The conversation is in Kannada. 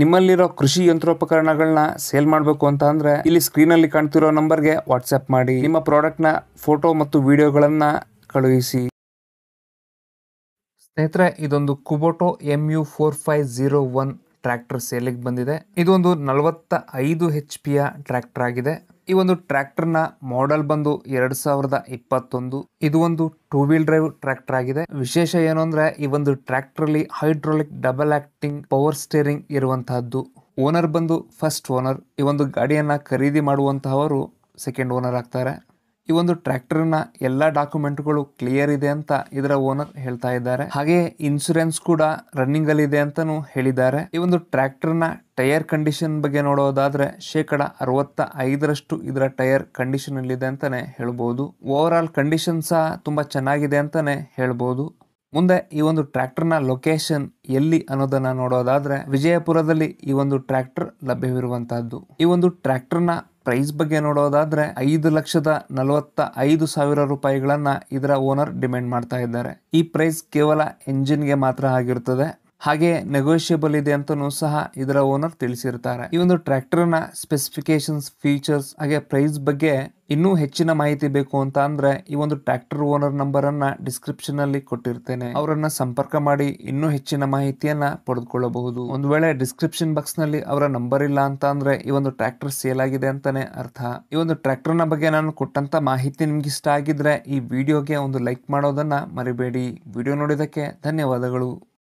ನಿಮ್ಮಲ್ಲಿರೋ ಕೃಷಿ ಯಂತ್ರೋಪಕರಣಗಳನ್ನ ಸೇಲ್ ಮಾಡಬೇಕು ಅಂತ ಅಂದ್ರೆ ಇಲ್ಲಿ ಸ್ಕ್ರೀನ್ ಅಲ್ಲಿ ಕಾಣ್ತಿರೋ ನಂಬರ್ಗೆ ವಾಟ್ಸ್ಆಪ್ ಮಾಡಿ ನಿಮ್ಮ ಪ್ರಾಡಕ್ಟ್ ನ ಫೋಟೋ ಮತ್ತು ವಿಡಿಯೋಗಳನ್ನ ಕಳುಹಿಸಿ ಸ್ನೇಹಿತರೆ ಇದೊಂದು Kubota M U four five zero one tractor ಸೇಲಿಗೆ ಬಂದಿದೆ ಇದೊಂದು ನಲವತ್ತ ಐದು ಹೆಚ್ ಪಿಯ ಟ್ರ್ಯಾಕ್ಟರ್ ಆಗಿದೆ ಈ ಒಂದು ಟ್ರ್ಯಾಕ್ಟರ್ ನ ಮಾಡೆಲ್ ಬಂದು ಎರಡ್ ಸಾವಿರದ ಇಪ್ಪತ್ತೊಂದು ಇದು ಒಂದು ಟೂ ವೀಲ್ ಡ್ರೈವ್ ಟ್ರ್ಯಾಕ್ಟರ್ ಆಗಿದೆ ವಿಶೇಷ ಏನು ಅಂದ್ರೆ ಈ ಒಂದು ಟ್ರ್ಯಾಕ್ಟರ್ ಅಲ್ಲಿ hydraulic double acting power steering ಇರುವಂತಹದ್ದು ಓನರ್ ಬಂದು ಫಸ್ಟ್ ಓನರ್ ಈ ಒಂದು ಗಾಡಿಯನ್ನ ಖರೀದಿ ಮಾಡುವಂತಹವರು ಸೆಕೆಂಡ್ ಓನರ್ ಆಗ್ತಾರೆ ಈ ಒಂದು ಟ್ರ್ಯಾಕ್ಟರ್ನ ಎಲ್ಲ ಡಾಕ್ಯುಮೆಂಟ್ಗಳು ಕ್ಲಿಯರ್ ಇದೆ ಅಂತ ಇದರ ಓನರ್ ಹೇಳ್ತಾ ಇದ್ದಾರೆ ಹಾಗೆ ಇನ್ಸೂರೆನ್ಸ್ ಕೂಡ ರನ್ನಿಂಗ್ ಅಲ್ಲಿ ಇದೆ ಅಂತಾನು ಹೇಳಿದ್ದಾರೆ ಈ ಒಂದು ಟ್ರ್ಯಾಕ್ಟರ್ನ ಟೈರ್ ಕಂಡೀಷನ್ ಬಗ್ಗೆ ನೋಡೋದಾದ್ರೆ ಶೇಕಡ ಅರವತ್ತ ಐದರಷ್ಟು ಇದರ ಟೈರ್ ಕಂಡೀಷನ್ ಅಲ್ಲಿ ಇದೆ ಅಂತಾನೆ ಹೇಳ್ಬೋದು ಓವರ್ ಆಲ್ ಕಂಡೀಷನ್ ಸಹ ತುಂಬಾ ಚೆನ್ನಾಗಿದೆ ಅಂತಾನೆ ಹೇಳ್ಬೋದು ಮುಂದೆ ಈ ಒಂದು ಟ್ರ್ಯಾಕ್ಟರ್ನ ಲೊಕೇಶನ್ ಎಲ್ಲಿ ಅನ್ನೋದನ್ನ ನೋಡೋದಾದ್ರೆ ವಿಜಯಪುರದಲ್ಲಿ ಈ ಒಂದು ಟ್ರ್ಯಾಕ್ಟರ್ ಲಭ್ಯವಿರುವಂತಹದ್ದು ಈ ಒಂದು ಟ್ರ್ಯಾಕ್ಟರ್ನ ಪ್ರೈಸ್ ಬಗ್ಗೆ ನೋಡೋದಾದ್ರೆ ಐದು ಲಕ್ಷದ ನಲವತ್ತ ಐದು ಸಾವಿರ ರೂಪಾಯಿಗಳನ್ನ ಇದರ ಓನರ್ ಡಿಮ್ಯಾಂಡ್ ಮಾಡ್ತಾ ಇದ್ದಾರೆ ಈ ಪ್ರೈಸ್ ಕೇವಲ ಎಂಜಿನ್ಗೆ ಮಾತ್ರ ಆಗಿರುತ್ತದೆ ಹಾಗೆ ನೆಗೋಷಿಯಬಲ್ ಇದೆ ಅಂತನೂ ಸಹ ಇದರ ಓನರ್ ತಿಳಿಸಿರ್ತಾರೆ ಈ ಒಂದು ಟ್ರ್ಯಾಕ್ಟರ್ನ ಸ್ಪೆಸಿಫಿಕೇಶನ್ಸ್ ಫೀಚರ್ಸ್ ಹಾಗೆ ಪ್ರೈಸ್ ಬಗ್ಗೆ ಇನ್ನೂ ಹೆಚ್ಚಿನ ಮಾಹಿತಿ ಬೇಕು ಅಂತ ಅಂದ್ರೆ ಈ ಒಂದು ಟ್ರ್ಯಾಕ್ಟರ್ ಓನರ್ ನಂಬರ್ ಅನ್ನ ಡಿಸ್ಕ್ರಿಪ್ಷನ್ ಅಲ್ಲಿ ಕೊಟ್ಟಿರ್ತೇನೆ ಅವರನ್ನ ಸಂಪರ್ಕ ಮಾಡಿ ಇನ್ನೂ ಹೆಚ್ಚಿನ ಮಾಹಿತಿಯನ್ನ ಪಡೆದುಕೊಳ್ಳಬಹುದು ಒಂದು ವೇಳೆ ಡಿಸ್ಕ್ರಿಪ್ಷನ್ ಬಾಕ್ಸ್ ನಲ್ಲಿ ಅವರ ನಂಬರ್ ಇಲ್ಲ ಅಂತ ಅಂದ್ರೆ ಈ ಒಂದು ಟ್ರ್ಯಾಕ್ಟರ್ ಸೇಲ್ ಆಗಿದೆ ಅಂತಾನೆ ಅರ್ಥ ಈ ಒಂದು ಟ್ರ್ಯಾಕ್ಟರ್ ನ ಬಗ್ಗೆ ನಾನು ಕೊಟ್ಟಂತ ಮಾಹಿತಿ ನಿಮ್ಗೆ ಇಷ್ಟ ಆಗಿದ್ರೆ ಈ ವಿಡಿಯೋಗೆ ಒಂದು ಲೈಕ್ ಮಾಡೋದನ್ನ ಮರಿಬೇಡಿ ವಿಡಿಯೋ ನೋಡಿದಕ್ಕೆ ಧನ್ಯವಾದಗಳು